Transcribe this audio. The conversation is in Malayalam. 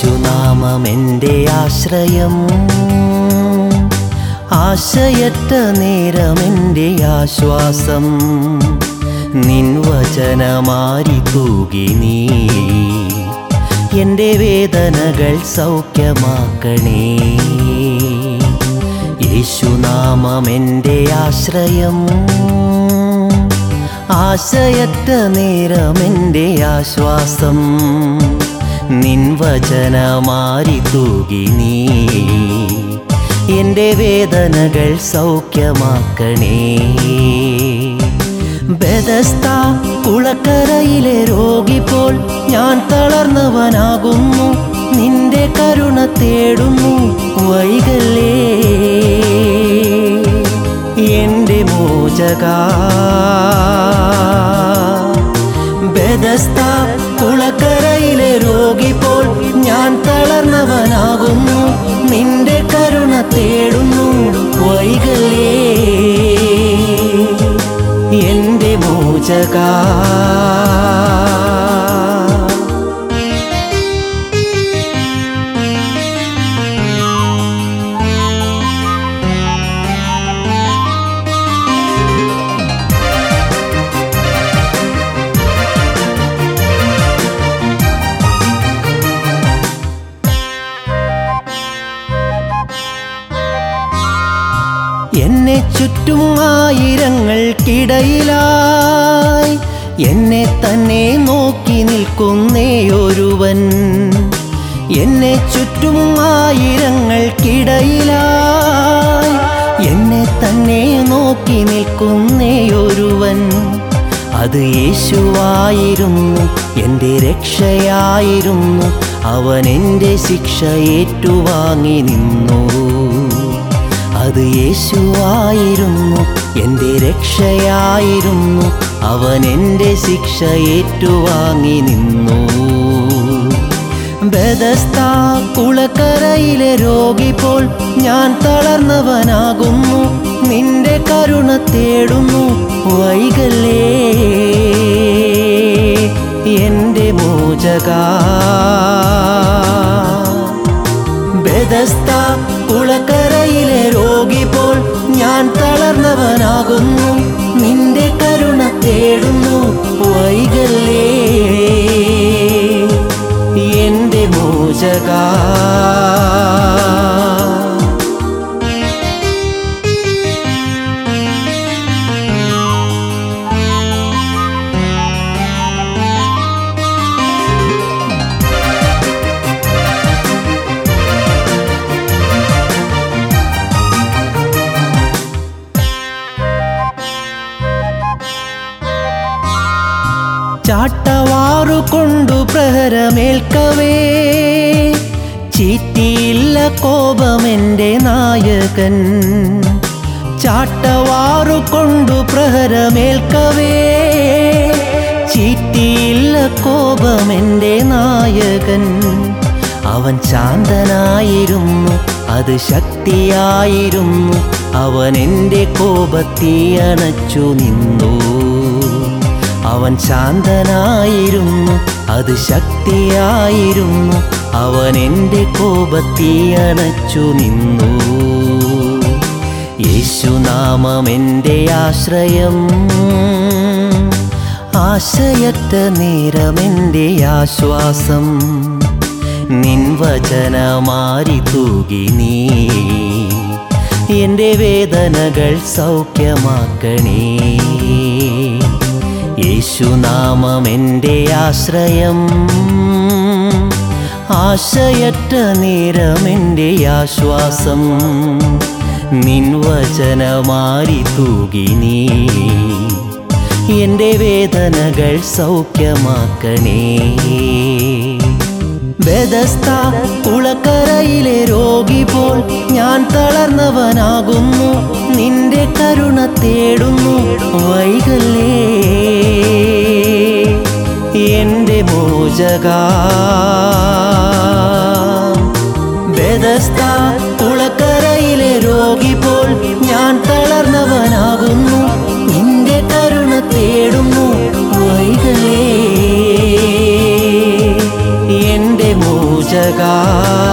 യേശുനാമം എൻ്റെ ആശ്രയം ആശയറ്റ നേരം എൻ്റെ ആശ്വാസം നിൻ വചനമാരി തൂകി നീ എൻ്റെ വേദനകൾ സൗഖ്യമാക്കണേ യേശുനാമം എൻ്റെ ആശ്രയം ആശയറ്റ നേരം എൻ്റെ ആശ്വാസം നിൻ വചനമാരി തൂകി നീ എൻ്റെ വേദനകൾ സൗഖ്യമാക്കണേ ബദസ്ത കുളക്കരയിലെ രോഗി പോൽ ഞാൻ തളർന്നവനാകുന്നു നിന്റെ കരുണ തേടുന്നു വൈകല്ലേ എൻ്റെ മോചക ബദസ്ത കുളക്കരയിലെ രോഗി പോൽ ഞാൻ തളർന്നവനാകുന്നു നിന്റെ കരുണ തേടുന്നു വൈകല്ലേ എൻ്റെ മോചക എന്നെ ചുറ്റും ആയിരങ്ങൾക്കിടയിലായി എന്നെ തന്നെ നോക്കി നിൽക്കുന്നേ ഒരുവൻ എന്നെ ചുറ്റും ആയിരങ്ങൾക്കിടയിലായി എന്നെ തന്നെ നോക്കി നിൽക്കുന്നേ ഒരുവൻ അത് യേശുവായിരുന്നു എൻ്റെ രക്ഷയായിരുന്നു അവൻ എൻ്റെ ശിക്ഷ ഏറ്റുവാങ്ങി നിന്നു അത് യേശുവായിരുന്നു എൻ്റെ രക്ഷയായിരുന്നു അവൻ എൻ്റെ ശിക്ഷ ഏറ്റുവാങ്ങി നിന്നു ബദസ്ത കുളക്കരയിലെ രോഗി പോൽ ഞാൻ തളർന്നവനാകുന്നു നിന്റെ കരുണ തേടുന്നു വൈകല്ലേ എൻ്റെ മോചക ബദസ്ത കുളക്കരയിലെ രോഗി പോൽ ഞാൻ തളർന്നവനാകുന്നു നിന്റെ കരുണ തേടുന്നു വൈകല്ലേ എൻ്റെ മോചക ചാട്ടവാറു കൊണ്ടു പ്രഹരമേൽക്കവേ ചീറ്റിയില്ല കോപമെൻ്റെ നായകൻ ചാട്ടവാറു കൊണ്ടു പ്രഹരമേൽക്കവേ ചീറ്റിയില്ല കോപമെൻ്റെ നായകൻ അവൻ ശാന്തനായിരുന്നു അത് ശക്തിയായിരുന്നു അവൻ എൻ്റെ കോപത്തെ അണച്ചു നിന്നു അവൻ ശാന്തനായിരുന്നു അത് ശക്തിയായിരുന്നു അവൻ എൻ്റെ കോപത്തെ അണച്ചു നിന്നു യേശുനാമം എൻ്റെ ആശ്രയം ആശയറ്റ നേരം എൻ്റെ ആശ്വാസം നിൻ വചനമാരി തൂകി നീ എൻ്റെ വേദനകൾ സൗഖ്യമാക്കണേ യേശുനാമം എൻ്റെ ആശ്രയം ആശയറ്റ നേരം എൻ്റെ ആശ്വാസം നിൻ വചനമാരി തൂകി നീ എൻ്റെ വേദനകൾ സൗഖ്യമാക്കണേ ബദസ്ത കുളക്കരയിലെ രോഗി പോൽ ഞാൻ തളർന്നവനാകുന്നു നിന്റെ കരുണ തേടുന്നു വൈകല്ലേ എൻ്റെ മോചക ബദസ്ത കുളക്കരയിലെ രോഗി പോൽ ഞാൻ തളർന്നവനാകുന്നു നിന്റെ കരുണ തേടുന്നു വൈകലേ എൻ്റെ മോചക രക്ഷക